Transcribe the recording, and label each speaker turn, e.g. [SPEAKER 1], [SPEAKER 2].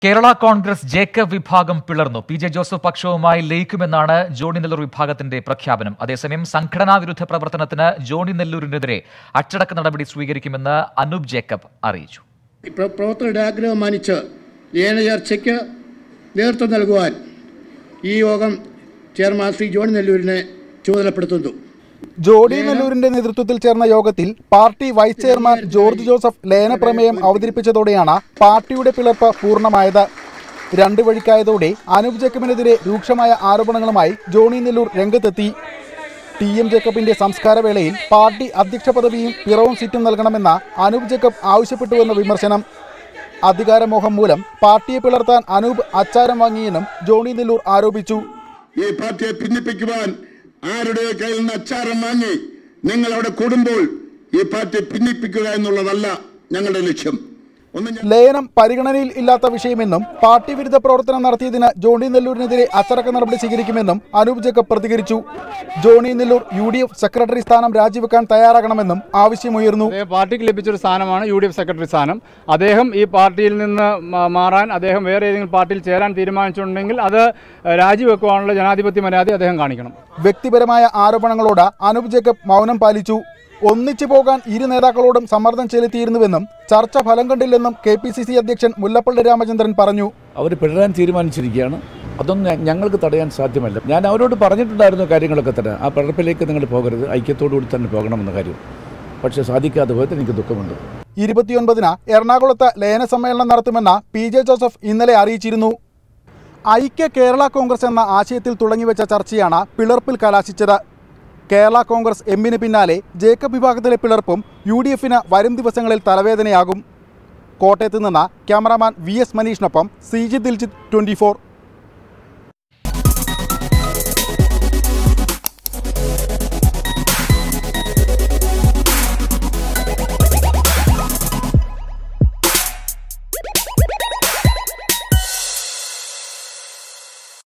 [SPEAKER 1] കേരള കോൺഗ്രസ് ജേക്കബ് വിഭാഗം പിളർന്നു P J Joseph പക്ഷവുമായി ലയിക്കുമെന്നാണ് ജോണി നെല്ലൂർ വിഭാഗത്തിന്റെ പ്രഖ്യാപനം അതേസമയം സംഘടനാ വിരുദ്ധ പ്രവർത്തനത്തിന് ജോണി നെല്ലൂരിനെതിരെ അച്ചടക്ക നടപടി സ്വീകരിക്കുമെന്ന് അനൂപ് ജേക്കബ് അറിയിച്ചു
[SPEAKER 2] പ്ര- പ്രവർത്തകരുടെ ആഗ്രഹം മാനിച്ച് ലയന ചർച്ചയ്ക്ക് നേതൃത്വം നൽകുവാൻ ഈ യോഗം ചെയർമാൻ ശ്രീ ജോണി നെല്ലൂരിനെ ചുമതലപ്പെടുത്തുന്നു
[SPEAKER 3] ജോഡി നെല്ലൂരിന്റെ നേതൃത്വത്തിൽ ചേർന്ന യോഗത്തിൽ party vice chairman George Joseph ലയന പ്രമേയം അവതരിപ്പിച്ചതോടെയാണ് പാർട്ടിയുടെ പിളർപ്പ് പൂർണ്ണമായത് രണ്ടു വഴിക്കായതോടെ അനൂപ് ജേക്കബിനെതിരെ രൂക്ഷമായ ആരോപണങ്ങളുമായി ജോണി നെല്ലൂർ രംഗത്തെത്തി ടി എം ജേക്കബിന്റെ സംസ്കാരവേളയിൽ പാർട്ടി അധ്യക്ഷ പദവിയും പിറവും സീറ്റും നൽകണമെന്ന അനൂപ് ജേക്കബ് ആവശ്യപ്പെട്ടുവെന്ന വിമർശനം അധികാരമോഹം മൂലം പാർട്ടിയെ പിളർത്താൻ അനൂപ് അച്ചാരം വാങ്ങിയെന്നും ജോണി നെല്ലൂർ ആരോപിച്ചു
[SPEAKER 4] ഈ പാർട്ടിയെ ഭിന്നിപ്പിക്കുവാൻ ആരുടെ കയ്യിൽ നിന്ന് അച്ചാരം വാങ്ങി നിങ്ങൾ അവിടെ കൂടുമ്പോൾ ഈ പാർട്ടിയെ ഭിന്നിപ്പിക്കുക എന്നുള്ളതല്ല ഞങ്ങളുടെ ലക്ഷ്യം ഒന്ന് ഞാൻ
[SPEAKER 3] ലയനം പരിഗണനയിൽ ഇല്ലാത്ത വിഷയമെന്നും പാർട്ടി വിരുദ്ധ പ്രവർത്തനം നടത്തിയതിന് ജോണി നെല്ലൂരിനെതിരെ അച്ചടക്ക നടപടി സ്വീകരിക്കുമെന്നും അനൂപ് ജേക്കബ് പ്രതികരിച്ചു Johnny Nellore U D F secretary സ്ഥാനം രാജിവെക്കാൻ തയ്യാറാകണമെന്നും ആവശ്യമുയർന്നു
[SPEAKER 5] അദ്ദേഹം പാർട്ടിക്ക് ലഭിച്ചൊരു സ്ഥാനമാണ് യു ഡി എഫ് സെക്രട്ടറി സ്ഥാനം അദ്ദേഹം ഈ പാർട്ടിയിൽ നിന്ന് മ- മാറാൻ അദ്ദേഹം വേറെ ഏതെങ്കിലും പാർട്ടിയിൽ ചേരാൻ തീരുമാനിച്ചിട്ടുണ്ടെങ്കിൽ അത് രാജിവെക്കുവാനുള്ള ജനാധിപത്യ മര്യാദ അദ്ദേഹം കാണിക്കണം
[SPEAKER 3] വ്യക്തിപരമായ ആരോപണങ്ങളോട് അനൂപ് ജേക്കബ് മൗനം പാലിച്ചു ഒന്നിച്ചു പോകാൻ ഇരു നേതാക്കളോടും സമ്മർദ്ദം ചെലുത്തിയിരുന്നുവെന്നും ചർച്ച ഫലം കണ്ടില്ലെന്നും കെ പി സി സി അധ്യക്ഷൻ മുല്ലപ്പള്ളി രാമചന്ദ്രൻ പറഞ്ഞു
[SPEAKER 6] അവർ പിഴരാൻ തീരുമാനിച്ചിരിക്കുകയാണ് അതൊന്നും ഞ- ഞങ്ങൾക്ക് തടയാൻ സാധ്യമല്ല ഞാൻ അവരോട് പറഞ്ഞിട്ടുണ്ടായിരുന്നു കാര്യങ്ങളൊക്കെ തന്നെ ആ പിഴപ്പിലേക്ക് നിങ്ങൾ പോകരുത് ഐക്യത്തോടുകൂടി തന്നെ പോകണമെന്ന കാര്യം പക്ഷേ സാധിക്കാതെ പോയത് എനിക്ക് ദുഃഖമുണ്ട്
[SPEAKER 3] ഇരുപത്തിയൊൻപതിന് എറണാകുളത്ത് ലയന സമ്മേളനം നടത്തുമെന്ന പി ജെ ജോസഫ് ഇന്നലെ അറിയിച്ചിരുന്നു ഐക്യ കേരള കോൺഗ്രസ് എന്ന ആശയത്തിൽ തുടങ്ങിവെച്ച ചർച്ചയാണ് പിളർപ്പിൽ കലാശിച്ചത് കേരള കോൺഗ്രസ് എമ്മിന് പിന്നാലെ ജേക്കബ് വിഭാഗത്തിലെ പിളർപ്പും യു ഡി എഫിന് വരും ദിവസങ്ങളിൽ തലവേദനയാകും കോട്ടയത്ത് നിന്ന് ക്യാമറാമാൻ വി എസ് മനീഷിനൊപ്പം C G Diljith twenty four